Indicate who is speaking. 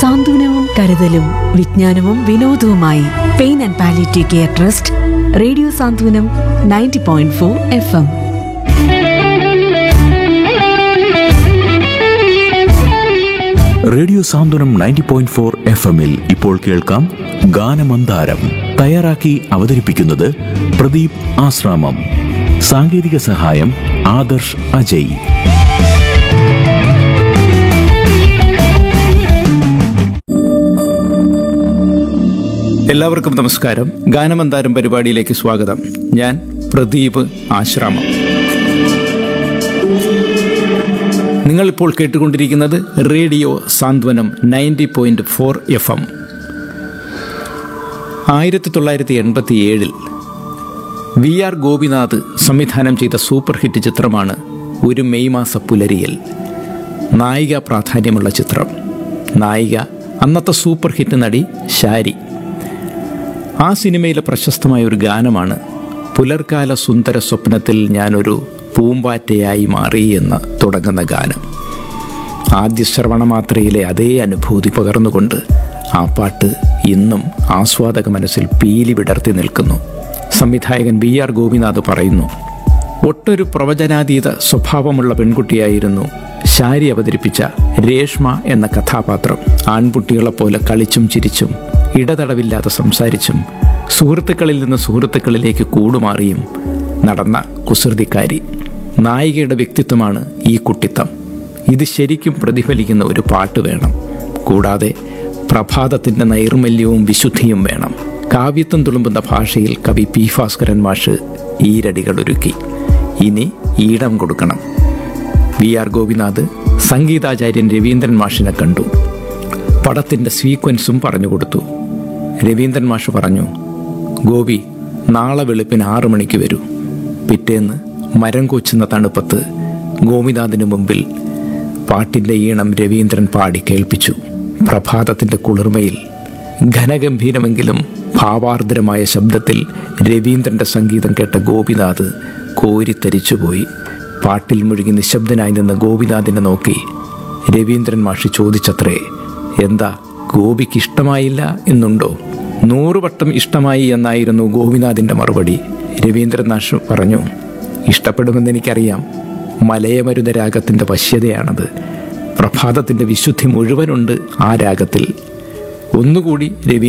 Speaker 1: സാന്ത്വനവും കരുതലും വിജ്ഞാനവും വിനോദവുമായി pain and palliative care trust radio Santhwanam ninety point four F M
Speaker 2: radio Santhwanam ninety point four F എമ്മിൽ ഇപ്പോൾ കേൾക്കാം ഗാനമന്ദാരം തയ്യാറാക്കി അവതരിപ്പിക്കുന്നത് പ്രദീപ് ആശ്രാമം സാങ്കേതിക സഹായം ആദർശ് അജയ്
Speaker 3: എല്ലാവർക്കും നമസ്കാരം ഗാനമന്താരം പരിപാടിയിലേക്ക് സ്വാഗതം ഞാൻ പ്രദീപ് ആശ്രാമം നിങ്ങളിപ്പോൾ കേട്ടുകൊണ്ടിരിക്കുന്നത് radio Santhwanam ninety point four F M ആയിരത്തി തൊള്ളായിരത്തി എൺപത്തി ഏഴിൽ വി ആർ ഗോപിനാഥ് സംവിധാനം ചെയ്ത സൂപ്പർ ഹിറ്റ് ചിത്രമാണ് ഒരു മെയ് മാസ പുലരിയിൽ നായിക പ്രാധാന്യമുള്ള ചിത്രം നായിക അന്നത്തെ സൂപ്പർ ഹിറ്റ് നടി ശാരി ആ സിനിമയിലെ പ്രശസ്തമായ ഒരു ഗാനമാണ് പുലർക്കാല സുന്ദര സ്വപ്നത്തിൽ ഞാനൊരു പൂമ്പാറ്റയായി മാറി എന്ന് തുടങ്ങുന്ന ഗാനം ആദ്യ ശ്രവണമാത്രയിലെ അതേ അനുഭൂതി പകർന്നുകൊണ്ട് ആ പാട്ട് ഇന്നും ആസ്വാദക മനസ്സിൽ പീലി വിടർത്തി നിൽക്കുന്നു സംവിധായകൻ ബി ആർ ഗോപിനാഥ് പറയുന്നു ഒട്ടൊരു പ്രവചനാതീത സ്വഭാവമുള്ള പെൺകുട്ടിയായിരുന്നു ശാരി അവതരിപ്പിച്ച രേഷ്മ എന്ന കഥാപാത്രം ആൺകുട്ടികളെപ്പോലെ കളിച്ചും ചിരിച്ചും ഇടതടവില്ലാതെ സംസാരിച്ചും സുഹൃത്തുക്കളിൽ നിന്ന് സുഹൃത്തുക്കളിലേക്ക് കൂടുമാറിയും നടന്ന കുസൃതിക്കാരി നായികയുടെ വ്യക്തിത്വമാണ് ഈ കുട്ടിത്തം ഇത് ശരിക്കും പ്രതിഫലിക്കുന്ന ഒരു പാട്ട് വേണം കൂടാതെ പ്രഭാതത്തിൻ്റെ നൈർമല്യവും വിശുദ്ധിയും വേണം കാവ്യത്വം തുളുമ്പുന്ന ഭാഷയിൽ കവി പി ഭാസ്കരൻ മാഷ് ഈരടികൾ ഒരുക്കി ഇനി ഈടം കൊടുക്കണം വി ആർ ഗോപിനാഥ് സംഗീതാചാര്യൻ രവീന്ദ്രൻ മാഷിനെ കണ്ടു പടത്തിൻ്റെ സീക്വൻസും പറഞ്ഞു കൊടുത്തു രവീന്ദ്രൻ മാഷ് പറഞ്ഞു ഗോപി നാളെ വെളുപ്പിന് ആറു മണിക്ക് വരൂ പിറ്റേന്ന് മരം കൊച്ചുന്ന തണുപ്പത്ത് ഗോപിനാഥിന് മുമ്പിൽ പാട്ടിൻ്റെ ഈണം രവീന്ദ്രൻ പാടി കേൾപ്പിച്ചു പ്രഭാതത്തിൻ്റെ കുളിർമയിൽ ഘനഗംഭീരമെങ്കിലും ഭാവാർദ്രമായ ശബ്ദത്തിൽ രവീന്ദ്രൻ്റെ സംഗീതം കേട്ട ഗോപിനാഥ് കോരിത്തരിച്ചുപോയി പാട്ടിൽ മുഴുകി നിശബ്ദനായി നിന്ന ഗോപിനാഥിനെ നോക്കി രവീന്ദ്രൻ മാഷി ചോദിച്ചത്രേ എന്താ ഗോപിക്ക് ഇഷ്ടമായില്ല എന്നുണ്ടോ നൂറുവട്ടം ഇഷ്ടമായി എന്നായിരുന്നു ഗോപിനാഥിൻ്റെ മറുപടി രവീന്ദ്രൻ മാഷ് പറഞ്ഞു ഇഷ്ടപ്പെടുമെന്ന് എനിക്കറിയാം മലയമരുത രാഗത്തിൻ്റെ വശ്യതയാണത് പ്രഭാതത്തിൻ്റെ വിശുദ്ധി മുഴുവനുണ്ട് ആ രാഗത്തിൽ ഒന്നുകൂടി രവി